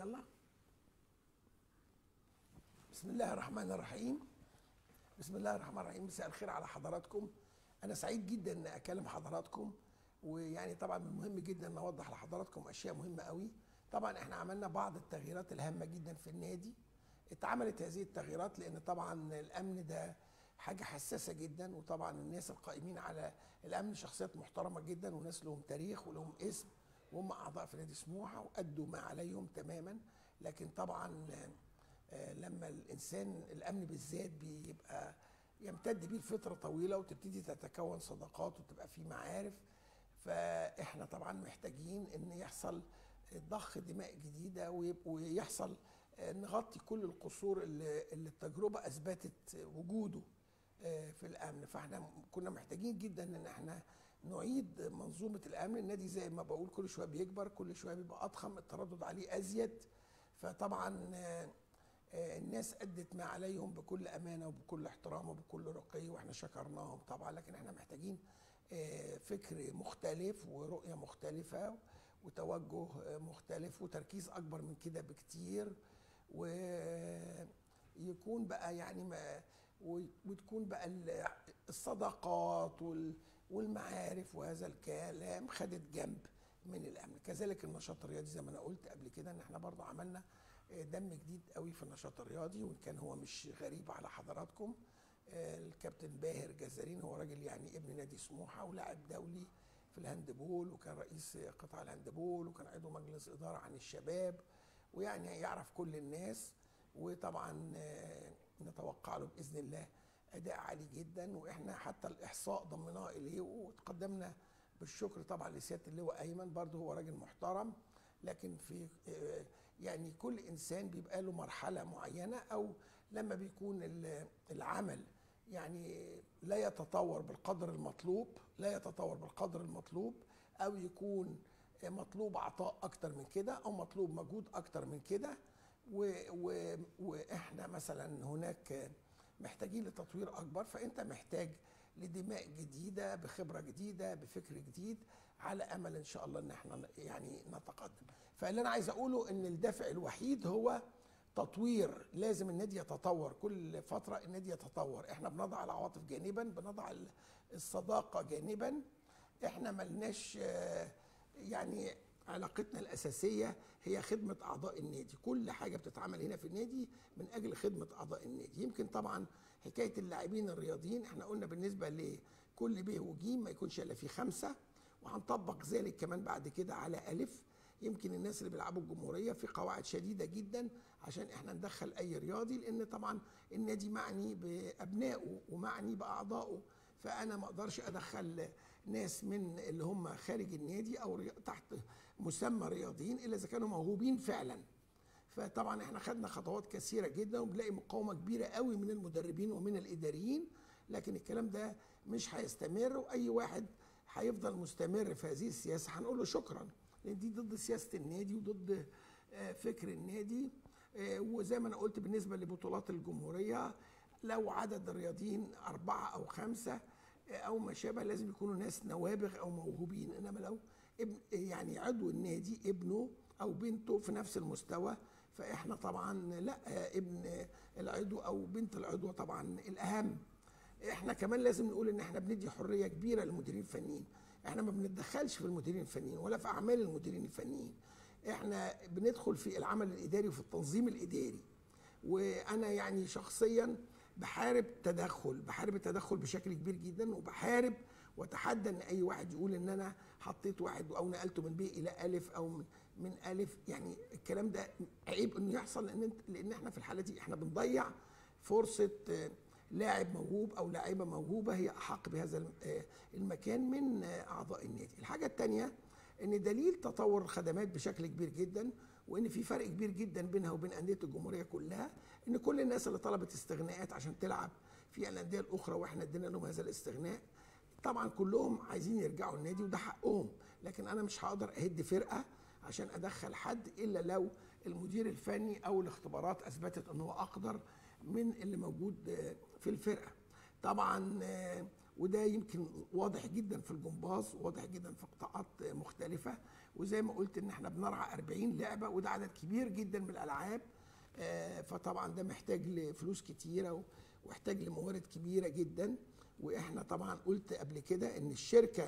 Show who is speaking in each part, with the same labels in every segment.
Speaker 1: يلا بسم الله الرحمن الرحيم بسم الله الرحمن الرحيم مساء الخير على حضراتكم انا سعيد جدا ان اكلم حضراتكم ويعني طبعا من المهم جدا ان اوضح لحضراتكم اشياء مهمه قوي طبعا احنا عملنا بعض التغييرات الهامه جدا في النادي اتعملت هذه التغييرات لان طبعا الامن ده حاجه حساسه جدا وطبعا الناس القائمين على الامن شخصيات محترمه جدا وناس لهم تاريخ ولهم اسم وهم اعضاء في نادي سموحه وادوا ما عليهم تماما لكن طبعا آه، لما الانسان الامن بالذات بيبقى يمتد بيه لفتره طويله وتبتدي تتكون صداقات وتبقى في معارف فاحنا طبعا محتاجين ان يحصل ضخ دماء جديده ويب- ويحصل آه، نغطي كل القصور اللي, اللي التجربه اثبتت وجوده آه، في الامن فاحنا كنا محتاجين جدا ان احنا نعيد منظومه الامن النادي زي ما بقول كل شويه بيكبر كل شويه بيبقى اضخم التردد عليه ازيد فطبعا آه، آه، الناس ادت ما عليهم بكل امانه وبكل احترام وبكل رقي واحنا شكرناهم طبعا لكن احنا محتاجين آه، فكر مختلف ورؤيه مختلفه وتوجه آه، مختلف وتركيز اكبر من كده بكتير ويكون بقى يعني ما و- وتكون بقى ال- الصداقات وال- والمعارف وهذا الكلام خدت جنب من الامن كذلك النشاط الرياضي زي ما انا قلت قبل كده ان احنا برضه عملنا آه، دم جديد قوي في النشاط الرياضي وان كان هو مش غريب على حضراتكم آه، الكابتن باهر جزارين هو راجل يعني ابن نادي سموحه ولاعب دولي في الهاندبول وكان رئيس قطاع الهاندبول وكان عضو مجلس اداره عن الشباب ويعني يعرف كل الناس وطبعا آه، نتوقع له باذن الله اداء عالي جدا واحنا حتى الاحصاء ضمناه اليه وتقدمنا بالشكر طبعا لسياده اللواء ايمن برضه هو راجل محترم لكن في آه، يعني كل انسان بيبقى له مرحله معينه او لما بيكون ال- العمل يعني لا يتطور بالقدر المطلوب لا يتطور بالقدر المطلوب او يكون مطلوب عطاء اكتر من كده او مطلوب مجهود اكتر من كده و و واحنا مثلا هناك محتاجين لتطوير اكبر فانت محتاج لدماء جديده بخبره جديده بفكر جديد على امل ان شاء الله ان احنا يعني نتقدم فاللي انا عايز اقوله ان الدافع الوحيد هو تطوير لازم النادي يتطور كل فترة النادي يتطور احنا بنضع العواطف جانبا بنضع ال- الصداقة جانبا احنا ملناش آه، يعني علاقتنا الأساسية هي خدمة أعضاء النادي كل حاجة بتتعمل هنا في النادي من أجل خدمة أعضاء النادي يمكن طبعا حكاية اللاعبين الرياضيين احنا قلنا بالنسبة لكل ب وجيم ما يكونش إلا في خمسة وهنطبق ذلك كمان بعد كده على ألف يمكن الناس اللي بيلعبوا الجمهوريه في قواعد شديده جدا عشان احنا ندخل اي رياضي لان طبعا النادي معني بابنائه ومعني باعضائه فانا ما اقدرش ادخل ناس من اللي هم خارج النادي او ري- تحت مسمى رياضيين الا اذا كانوا موهوبين فعلا فطبعا احنا خدنا خطوات كثيره جدا وبنلاقي مقاومه كبيره قوي من المدربين ومن الاداريين لكن الكلام ده مش هيستمر واي واحد هيفضل مستمر في هذه السياسه هنقول له شكرا لان دي ضد سياسه النادي وضد آه، فكر النادي آه، وزي ما انا قلت بالنسبه لبطولات الجمهوريه لو عدد الرياضيين اربعه او خمسه آه، او ما شابه لازم يكونوا ناس نوابغ او موهوبين انما لو ابن يعني عضو النادي ابنه او بنته في نفس المستوى فاحنا طبعا لا آه، ابن العضو او بنت العضو طبعا الاهم احنا كمان لازم نقول ان احنا بندي حريه كبيره للمديرين الفنيين احنا ما بنتدخلش في المديرين الفنيين ولا في اعمال المديرين الفنيين احنا بندخل في العمل الاداري وفي التنظيم الاداري وانا يعني شخصيا بحارب تدخل بحارب التدخل بشكل كبير جدا وبحارب واتحدى ان اي واحد يقول ان انا حطيت واحد او نقلته من ب الى الف او من, من الف يعني الكلام ده عيب انه يحصل لان انت- لان احنا في الحاله دي احنا بنضيع فرصه آه، لاعب موهوب او لاعيبه موهوبه هي احق بهذا الم- آه، المكان من آه، اعضاء النادي الحاجه الثانيه ان دليل تطور الخدمات بشكل كبير جدا وان في فرق كبير جدا بينها وبين انديه الجمهوريه كلها ان كل الناس اللي طلبت استغناءات عشان تلعب في الانديه الاخرى واحنا ادينا لهم هذا الاستغناء طبعا كلهم عايزين يرجعوا النادي وده حقهم لكن انا مش هقدر اهد فرقه عشان ادخل حد الا لو المدير الفني او الاختبارات اثبتت ان هو اقدر من اللي موجود آه، في الفرقه طبعا آه، وده يمكن واضح جدا في الجمباز واضح جدا في قطاعات مختلفه وزي ما قلت ان احنا بنرعى 40 لعبه وده عدد كبير جدا من الالعاب آه، فطبعا ده محتاج لفلوس كتيره واحتاج لموارد كبيره جدا واحنا طبعا قلت قبل كده ان الشركه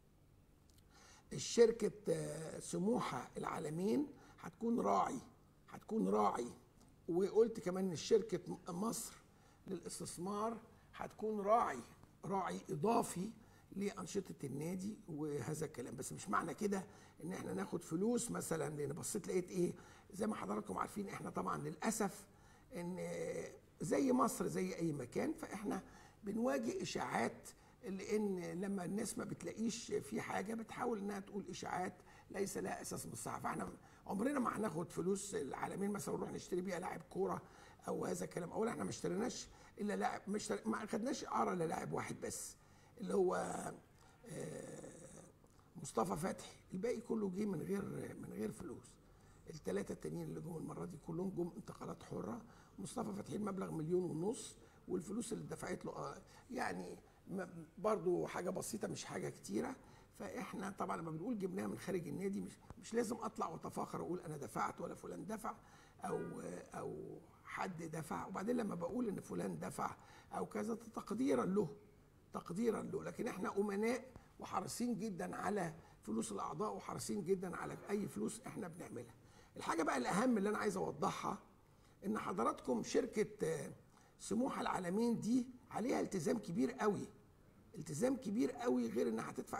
Speaker 1: الشركه آه، سموحه العالمين هتكون راعي هتكون راعي وقلت كمان ان شركه مصر للاستثمار هتكون راعي راعي اضافي لانشطه النادي وهذا الكلام بس مش معنى كده ان احنا ناخد فلوس مثلا لان بصيت لقيت ايه زي ما حضراتكم عارفين احنا طبعا للاسف ان زي مصر زي اي مكان فاحنا بنواجه اشاعات لان لما الناس ما بتلاقيش في حاجه بتحاول انها تقول اشاعات ليس لها اساس من الصحه فاحنا عمرنا ما هناخد فلوس العالمين مثلا نروح نشتري بيها لاعب كوره او هذا الكلام اولا احنا ما اشتريناش الا لاعب مش ما خدناش اعاره للاعب واحد بس اللي هو آه، مصطفى فتحي الباقي كله جه من غير من غير فلوس الثلاثه التانيين اللي جم المره دي كلهم جم انتقالات حره مصطفى فتحي المبلغ مليون ونص والفلوس اللي دفعت له آه، يعني برضو حاجه بسيطه مش حاجه كتيره فاحنا طبعا لما بنقول جبناها من خارج النادي مش مش لازم اطلع واتفاخر واقول انا دفعت ولا فلان دفع او او حد دفع وبعدين لما بقول ان فلان دفع او كذا تقديرا له تقديرا له لكن احنا امناء وحريصين جدا على فلوس الاعضاء وحريصين جدا على اي فلوس احنا بنعملها الحاجه بقى الاهم اللي انا عايز اوضحها ان حضراتكم شركه سموحه العالمين دي عليها التزام كبير قوي التزام كبير قوي غير انها هتدفع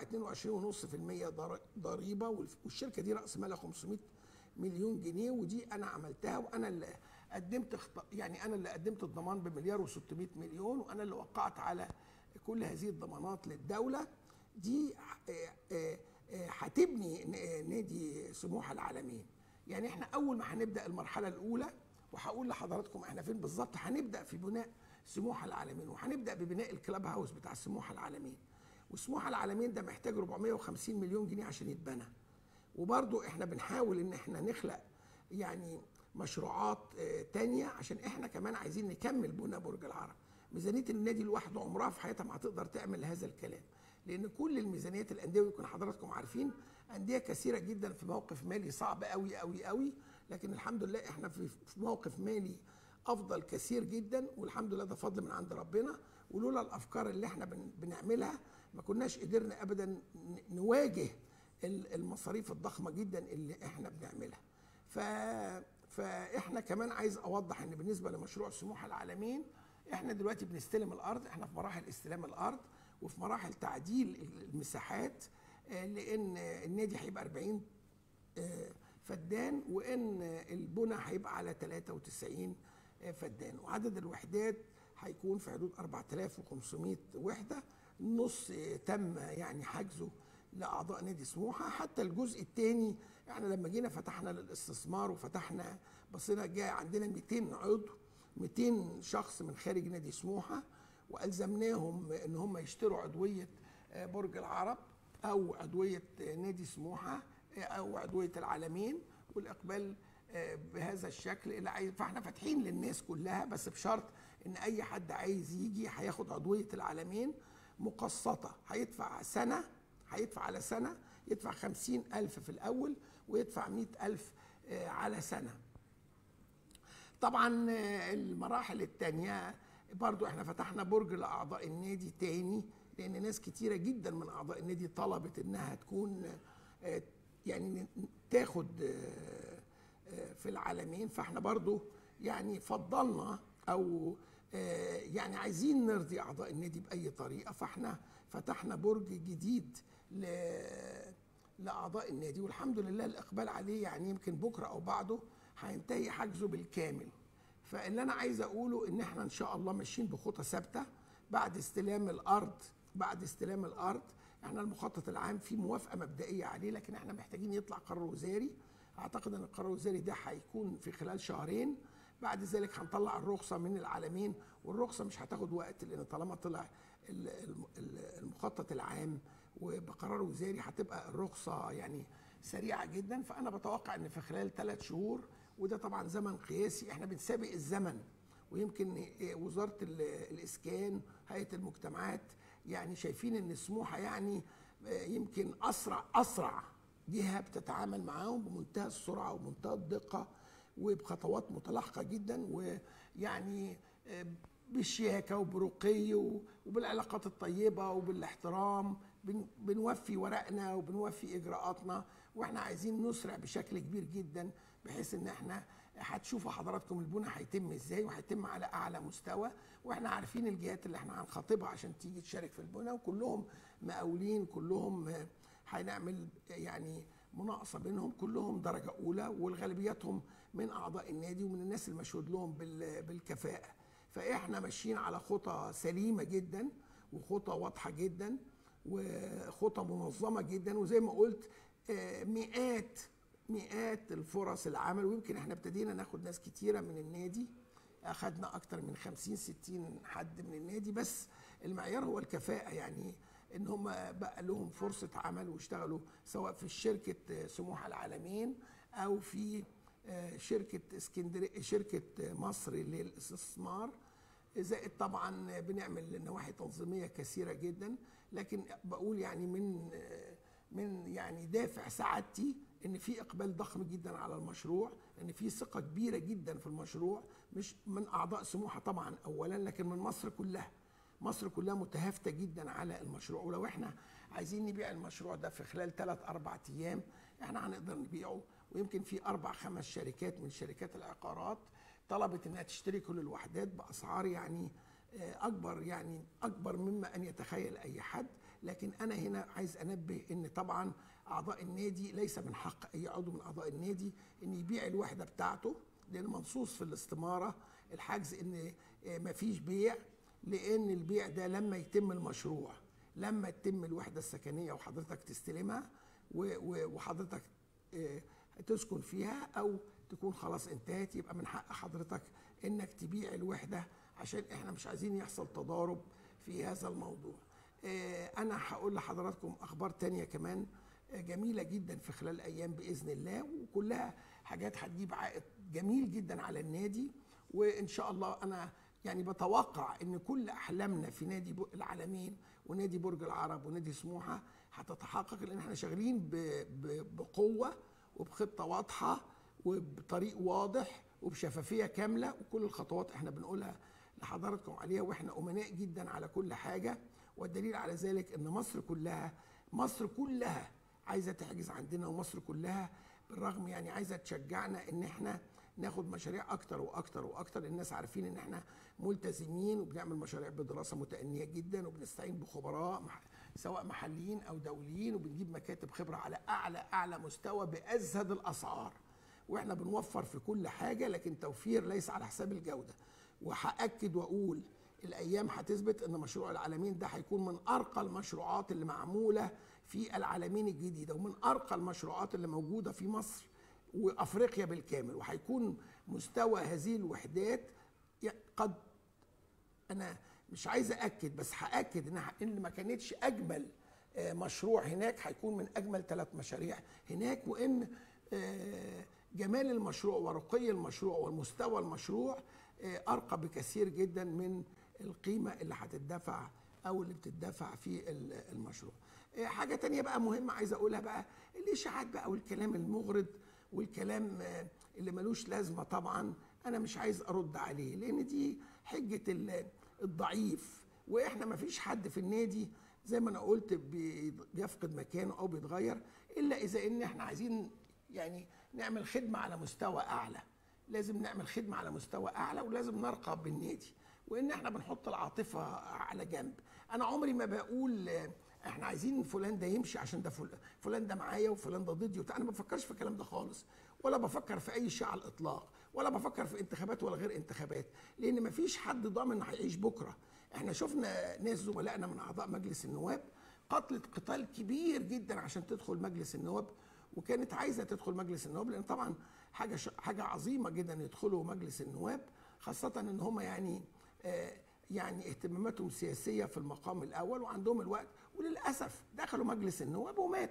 Speaker 1: 22.5% ضريبه والشركه دي راس مالها 500 مليون جنيه ودي انا عملتها وانا اللي قدمت يعني انا اللي قدمت الضمان بمليار و600 مليون وانا اللي وقعت على كل هذه الضمانات للدوله دي آه، آه، آه، هتبني نادي سموحه العالمين يعني احنا اول ما هنبدا المرحله الاولى وهقول لحضراتكم احنا فين بالظبط هنبدا في بناء سموحه العالمين وهنبدا ببناء الكلاب هاوس بتاع سموحه العالمين وسموحه العالمين ده محتاج 450 مليون جنيه عشان يتبنى وبرضو احنا بنحاول ان احنا نخلق يعني مشروعات تانية عشان احنا كمان عايزين نكمل بناء برج العرب ميزانيه النادي لوحده عمرها في حياتها ما هتقدر تعمل هذا الكلام لان كل الميزانيات الانديه ويكون حضراتكم عارفين انديه كثيره جدا في موقف مالي صعب قوي قوي قوي لكن الحمد لله احنا في موقف مالي افضل كثير جدا والحمد لله ده فضل من عند ربنا ولولا الافكار اللي احنا بنعملها ما كناش قدرنا ابدا نواجه المصاريف الضخمه جدا اللي احنا بنعملها ف فاحنا كمان عايز اوضح ان بالنسبه لمشروع سموحه العالمين احنا دلوقتي بنستلم الارض احنا في مراحل استلام الارض وفي مراحل تعديل المساحات آه، لان النادي هيبقى 40 آه، فدان وان البنى هيبقى على 93 آه، فدان وعدد الوحدات هيكون في حدود 4500 وحده نص تم يعني حجزه لاعضاء نادي سموحه حتى الجزء الثاني احنا لما جينا فتحنا للاستثمار وفتحنا بصينا جاي عندنا 200 عضو 200 شخص من خارج نادي سموحه والزمناهم ان هم يشتروا عضويه آه، برج العرب او عضويه نادي سموحه آه، او عضويه العالمين والاقبال آه، بهذا الشكل اللي عايز فاحنا فاتحين للناس كلها بس بشرط ان اي حد عايز يجي هياخد عضويه العالمين مقسطه هيدفع سنه هيدفع على سنه يدفع خمسين ألف في الأول ويدفع مئة ألف على سنة طبعا المراحل الثانيه برضو احنا فتحنا برج لاعضاء النادي تاني لان ناس كتيره جدا من اعضاء النادي طلبت انها تكون آه، يعني تاخد آه، آه، في العالمين فاحنا برضو يعني فضلنا او يعني عايزين نرضي اعضاء النادي باي طريقه فاحنا فتحنا برج جديد لاعضاء النادي والحمد لله الاقبال عليه يعني يمكن بكره او بعده هينتهي حجزه بالكامل فاللي انا عايز اقوله ان احنا ان شاء الله ماشيين بخطى ثابته بعد استلام الارض بعد استلام الارض احنا المخطط العام فيه موافقه مبدئيه عليه لكن احنا محتاجين يطلع قرار وزاري اعتقد ان القرار الوزاري ده هيكون في خلال شهرين بعد ذلك هنطلع الرخصه من العالمين والرخصه مش هتاخد وقت لان طالما طلع المخطط العام وبقرار وزاري هتبقى الرخصه يعني سريعه جدا فانا بتوقع ان في خلال ثلاث شهور وده طبعا زمن قياسي احنا بنسابق الزمن ويمكن وزاره الاسكان هيئه المجتمعات يعني شايفين ان سموحه يعني آه، يمكن اسرع اسرع جهه بتتعامل معاهم بمنتهى السرعه ومنتهى الدقه وبخطوات متلاحقه جدا ويعني آه، بشياكه وبرقي و- وبالعلاقات الطيبه وبالاحترام بن- بنوفي ورقنا وبنوفي اجراءاتنا واحنا عايزين نسرع بشكل كبير جدا بحيث ان احنا هتشوفوا حضراتكم البنى هيتم ازاي وهيتم على اعلى مستوى واحنا عارفين الجهات اللي احنا هنخاطبها عشان تيجي تشارك في البنى وكلهم مقاولين كلهم آه، هنعمل يعني مناقصه بينهم كلهم درجه اولى والغالبيتهم من اعضاء النادي ومن الناس المشهود لهم بال- بالكفاءه فاحنا ماشيين على خطى سليمه جدا وخطى واضحه جدا وخطى منظمه جدا وزي ما قلت آه، مئات مئات الفرص العمل ويمكن احنا ابتدينا ناخد ناس كتيره من النادي اخدنا اكتر من 50 60 حد من النادي بس المعيار هو الكفاءه يعني ان هم بقى لهم فرصه عمل واشتغلوا سواء في شركه سموحه العالمين او في آه، شركه اسكندريه شركه مصر للاستثمار زائد طبعا بنعمل نواحي تنظيميه كثيره جدا لكن بقول يعني من من يعني دافع سعادتي ان في اقبال ضخم جدا على المشروع ان في ثقه كبيره جدا في المشروع مش من اعضاء سموحه طبعا اولا لكن من مصر كلها مصر كلها متهافته جدا على المشروع ولو احنا عايزين نبيع المشروع ده في خلال ثلاث اربع ايام احنا هنقدر نبيعه ويمكن في اربع خمس شركات من شركات العقارات طلبت انها تشتري كل الوحدات باسعار يعني آه، اكبر يعني اكبر مما ان يتخيل اي حد لكن انا هنا عايز انبه ان طبعا اعضاء النادي ليس من حق اي عضو من اعضاء النادي ان يبيع الوحده بتاعته لان منصوص في الاستماره الحجز ان آه، مفيش بيع لان البيع ده لما يتم المشروع لما تتم الوحده السكنيه وحضرتك تستلمها و- و- وحضرتك آه، تسكن فيها او تكون خلاص انتهت يبقى من حق حضرتك انك تبيع الوحده عشان احنا مش عايزين يحصل تضارب في هذا الموضوع آه، انا هقول لحضراتكم اخبار تانية كمان آه، جميله جدا في خلال ايام باذن الله وكلها حاجات هتجيب عائد جميل جدا على النادي وان شاء الله انا يعني بتوقع ان كل احلامنا في نادي ب- العالمين ونادي برج العرب ونادي سموحه هتتحقق لان احنا شغالين ب- ب- بقوه وبخطه واضحه وبطريق واضح وبشفافيه كامله وكل الخطوات احنا بنقولها لحضراتكم عليها واحنا امناء جدا على كل حاجه والدليل على ذلك ان مصر كلها مصر كلها عايزه تحجز عندنا ومصر كلها بالرغم يعني عايزه تشجعنا ان احنا ناخد مشاريع اكتر واكتر واكتر الناس عارفين ان احنا ملتزمين وبنعمل مشاريع بدراسه متأنية جدا وبنستعين بخبراء مح- سواء محليين او دوليين وبنجيب مكاتب خبره على اعلى اعلى مستوى بازهد الاسعار واحنا بنوفر في كل حاجه لكن توفير ليس على حساب الجوده وهاكد واقول الايام هتثبت ان مشروع العالمين ده هيكون من ارقى المشروعات اللي معموله في العالمين الجديده ومن ارقى المشروعات اللي موجوده في مصر وافريقيا بالكامل وهيكون مستوى هذه الوحدات ي- قد انا مش عايز ااكد بس هاكد ان ان ما كانتش اجمل آه، مشروع هناك هيكون من اجمل ثلاث مشاريع هناك وان آه، جمال المشروع ورقي المشروع والمستوى المشروع آه، ارقى بكثير جدا من القيمه اللي هتدفع او اللي بتدفع في ال- المشروع آه، حاجه تانية بقى مهمه عايز اقولها بقى الاشاعات بقى والكلام المغرض والكلام آه، اللي ملوش لازمه طبعا انا مش عايز ارد عليه لان دي حجه ال- الضعيف واحنا ما فيش حد في النادي زي ما انا قلت بي- بيفقد مكانه او بيتغير الا اذا ان احنا عايزين يعني نعمل خدمه على مستوى اعلى لازم نعمل خدمه على مستوى اعلى ولازم نرقى بالنادي وان احنا بنحط العاطفه على جنب انا عمري ما بقول آه، احنا عايزين فلان ده يمشي عشان ده فلان فلان ده معايا وفلان ده ضدي وبتاع انا ما بفكرش في الكلام ده خالص ولا بفكر في اي شيء على الاطلاق ولا بفكر في انتخابات ولا غير انتخابات لان ما فيش حد ضامن هيعيش بكره احنا شفنا ناس زملائنا من اعضاء مجلس النواب قتلت قتال كبير جدا عشان تدخل مجلس النواب وكانت عايزه تدخل مجلس النواب لان طبعا حاجه ش... حاجه عظيمه جدا يدخلوا مجلس النواب خاصه ان هم يعني آه يعني اهتماماتهم سياسيه في المقام الاول وعندهم الوقت وللاسف دخلوا مجلس النواب وماتوا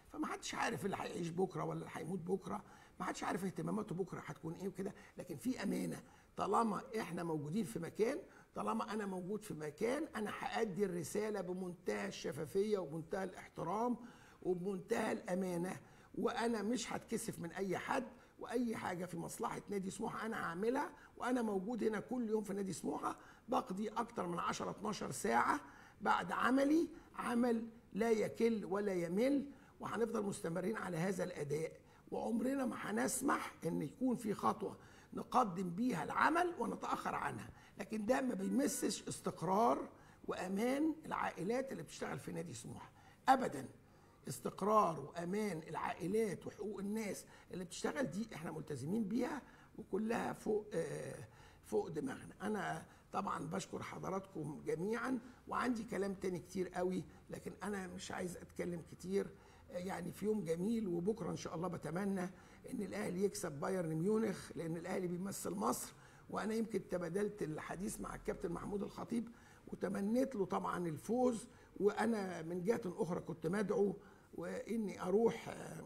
Speaker 1: فما حدش عارف اللي هيعيش بكره ولا اللي هيموت بكره ما حدش عارف اهتماماته بكره هتكون ايه وكده لكن في امانه طالما احنا موجودين في مكان طالما انا موجود في مكان انا هادي الرساله بمنتهى الشفافيه وبمنتهى الاحترام وبمنتهى الامانه وانا مش هتكسف من اي حد واي حاجه في مصلحه نادي سموحه انا هعملها وانا موجود هنا كل يوم في نادي سموحه بقضي اكتر من 10 12 ساعه بعد عملي عمل لا يكل ولا يمل وهنفضل مستمرين على هذا الاداء وعمرنا ما هنسمح ان يكون في خطوه نقدم بيها العمل ونتاخر عنها لكن ده ما بيمسش استقرار وامان العائلات اللي بتشتغل في نادي سموحه ابدا استقرار وامان العائلات وحقوق الناس اللي بتشتغل دي احنا ملتزمين بيها وكلها فوق آه فوق دماغنا انا طبعا بشكر حضراتكم جميعا وعندي كلام تاني كتير قوي لكن انا مش عايز اتكلم كتير يعني في يوم جميل وبكره ان شاء الله بتمنى ان الاهلي يكسب بايرن ميونخ لان الاهلي بيمثل مصر وانا يمكن تبادلت الحديث مع الكابتن محمود الخطيب وتمنيت له طبعا الفوز وانا من جهه اخرى كنت مدعو واني اروح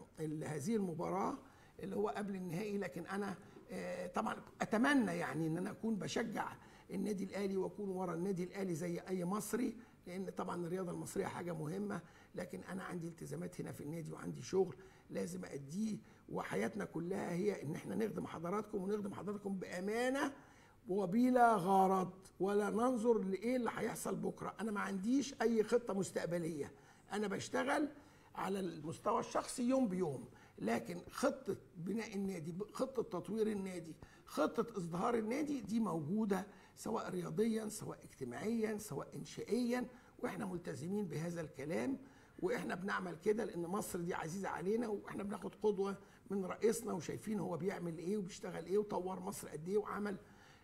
Speaker 1: هذه المباراه اللي هو قبل النهائي لكن انا طبعا اتمنى يعني ان انا اكون بشجع النادي الاهلي واكون ورا النادي الاهلي زي اي مصري لان طبعا الرياضه المصريه حاجه مهمه لكن انا عندي التزامات هنا في النادي وعندي شغل لازم اديه وحياتنا كلها هي ان احنا نخدم حضراتكم ونخدم حضراتكم بامانه وبلا غرض ولا ننظر لايه اللي هيحصل بكره انا ما عنديش اي خطه مستقبليه انا بشتغل على المستوى الشخصي يوم بيوم لكن خطه بناء النادي خطه تطوير النادي خطه ازدهار النادي دي موجوده سواء رياضيا سواء اجتماعيا سواء انشائيا واحنا ملتزمين بهذا الكلام واحنا بنعمل كده لان مصر دي عزيزه علينا واحنا بناخد قدوه من رئيسنا وشايفين هو بيعمل ايه وبيشتغل ايه وطور مصر قد ايه وعمل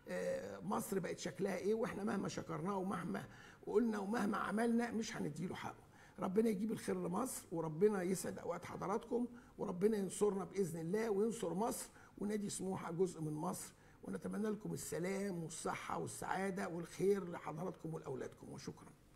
Speaker 1: مصر بقت شكلها ايه واحنا مهما شكرناه ومهما قلنا ومهما عملنا مش هنديله حقه ربنا يجيب الخير لمصر وربنا يسعد اوقات حضراتكم وربنا ينصرنا باذن الله وينصر مصر ونادي سموحه جزء من مصر ونتمنى لكم السلام والصحه والسعاده والخير لحضراتكم ولاولادكم وشكرا